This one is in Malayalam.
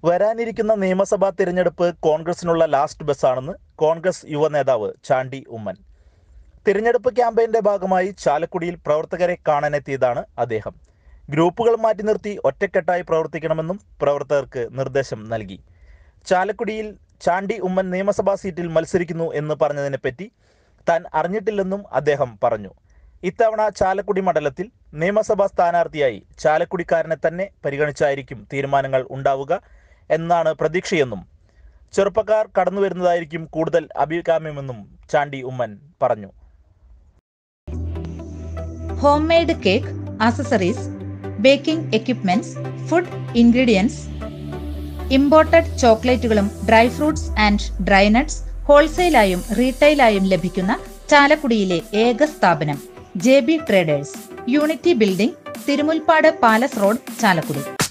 വരാനിരിക്കുന്ന നിയമസഭാ തിരഞ്ഞെടുപ്പ് കോൺഗ്രസിനുള്ള ലാസ്റ്റ് ബസ്സാണെന്ന് കോൺഗ്രസ് യുവ നേതാവ് ചാണ്ടി ഉമ്മൻ തിരഞ്ഞെടുപ്പ് ക്യാമ്പയിന്റെ ഭാഗമായി ചാലക്കുടിയിൽ പ്രവർത്തകരെ കാണാനെത്തിയതാണ് അദ്ദേഹം ഗ്രൂപ്പുകൾ മാറ്റി നിർത്തി ഒറ്റക്കെട്ടായി പ്രവർത്തിക്കണമെന്നും പ്രവർത്തകർക്ക് നിർദ്ദേശം നൽകി ചാലക്കുടിയിൽ ചാണ്ടി ഉമ്മൻ നിയമസഭാ സീറ്റിൽ മത്സരിക്കുന്നു എന്ന് പറഞ്ഞതിനെപ്പറ്റി താൻ അറിഞ്ഞിട്ടില്ലെന്നും അദ്ദേഹം പറഞ്ഞു ഇത്തവണ ചാലക്കുടി മണ്ഡലത്തിൽ നിയമസഭാ സ്ഥാനാർത്ഥിയായി ചാലക്കുടിക്കാരനെ തന്നെ പരിഗണിച്ചായിരിക്കും തീരുമാനങ്ങൾ ഉണ്ടാവുക എന്നാണ് പ്രതീക്ഷയെന്നും ചെറുപ്പക്കാർ കടന്നു വരുന്നതായിരിക്കും കൂടുതൽ അഭികാമ്യമെന്നും ചാണ്ടി ഉമ്മൻ പറഞ്ഞു home made cake accessories baking equipments food ingredients imported ചോക്ലേറ്റുകളും dry fruits and dry nuts ഹോൾസെയിലായും റീറ്റെയിലായും ലഭിക്കുന്ന ചാലക്കുടിയിലെ ഏക സ്ഥാപനം J B traders unity building Thirumulpad palace road Chalakudy